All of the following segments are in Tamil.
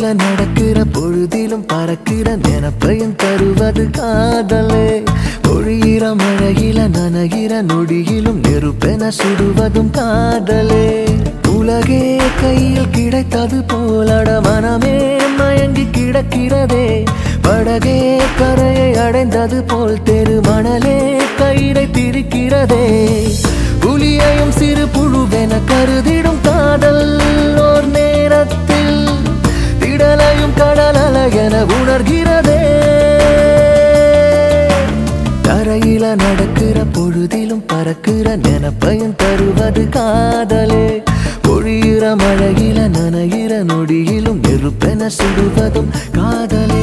நடக்கிற பொழுதிலும் பறக்கிற நினப்பையும் தருவது காதலே பொழியிற மழையில நனகிற நொடியிலும் நெருப்பென சுடுவதும் காதலே உலகே கையில் கிடைத்தது போலட மனமே மயங்கி கிடக்கிறதே படகே கரையை அடைந்தது போல் தெரு மணலே கயிறை திரிக்கிறதே புலியையும் சிறு புழுவென கருதிடும் காதல் ஓர் நேரத்தில் திடலையும் கடல் அலையென உணர்கிறதே தரையில நடக்கிற பொழுதிலும் பறக்கிற நினப்பையும் தருவது காதலே பொழியிற மழையில நனைகிற நொடியிலும் நெருப்பென சுடுவதும் காதலே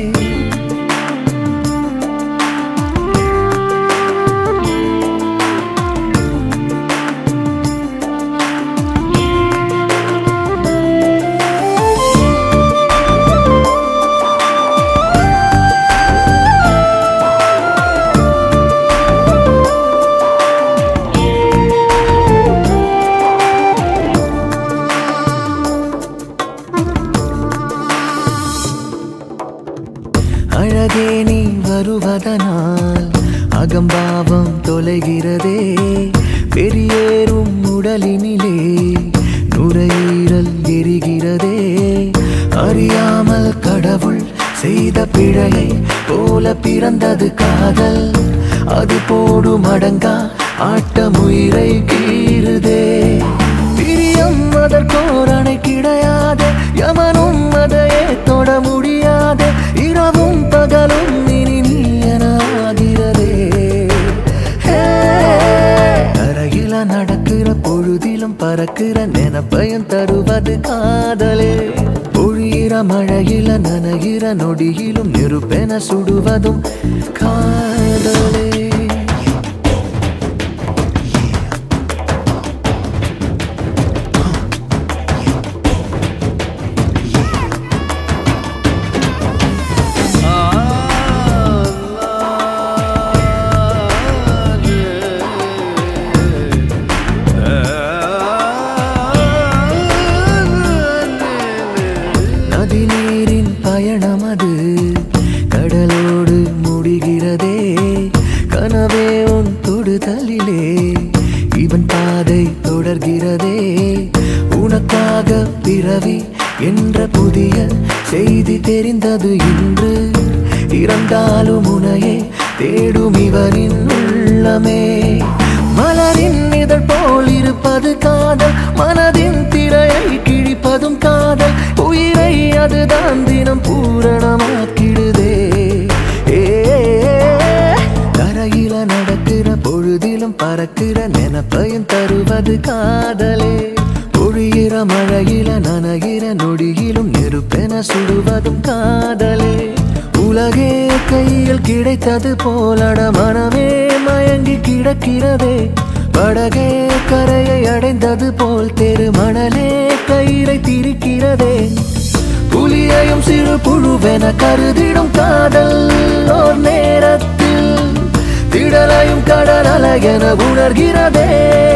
அழகே நீ வருவதனால் அகம்பாவம் தொலைகிறதே பெரியேறும் உடலினிலே நுரையீரல் எரிகிறதே அறியாமல் கடவுள் செய்த பிழையை போல பிறந்தது காதல் அது போடும் அடங்கா ஆட்டமுயிரை கீறுதே பிரியம் அதற்கோரணை கிடையாது யமனும் அதையே தொட முடியாது இரவும் பகலும் இனி நீ என ஆகிறதே ஹே, தரையில நடக்கிற பொழுதிலும் பறக்கிற நினப்பையும் தருவது காதலே பொழியிற மழையில நனைகிற நொடியிலும் நெருப்பென சுடுவதும் காதலே நதி நீரின் பயணம் அது கடலோடு முடிகிறதே கனவே உன் தொடுதலிலே இவன் பாதை தொடர்கிறதே உனக்காக பிறவி என்ற புதிய செய்தி தெரிந்தது இன்று இறந்தாலும் உனையே தேடும் இவரின் உள்ளமே மலரின் இதழ் போல் இருப்பது காதல் மனதின் திரையை கிழிப்பதும் காதல் உயிரை அதுதான் தினம் பூரணமாக்கிடுதே ஏ, தரையில நடக்கிற பொழுதிலும் பறக்கிற நினப்பையும் தருவது காதலே பொழியிற மழையில நனைகிற நொடியிலும் நெருப்பென சுடுவதும் காதலே உலகே கையில் கிடைத்தது போலட மனமே மயங்கி கிடக்கிறதே படகே கரையை அடைந்தது போல் தெரு மணலே கயிறை திரிக்கிறதே புலியையும் சிறு புழுவென கருதிடும் காதல் ஓர் நேரத்தில் திடலையும் கடல் அலையென உணர்கிறதே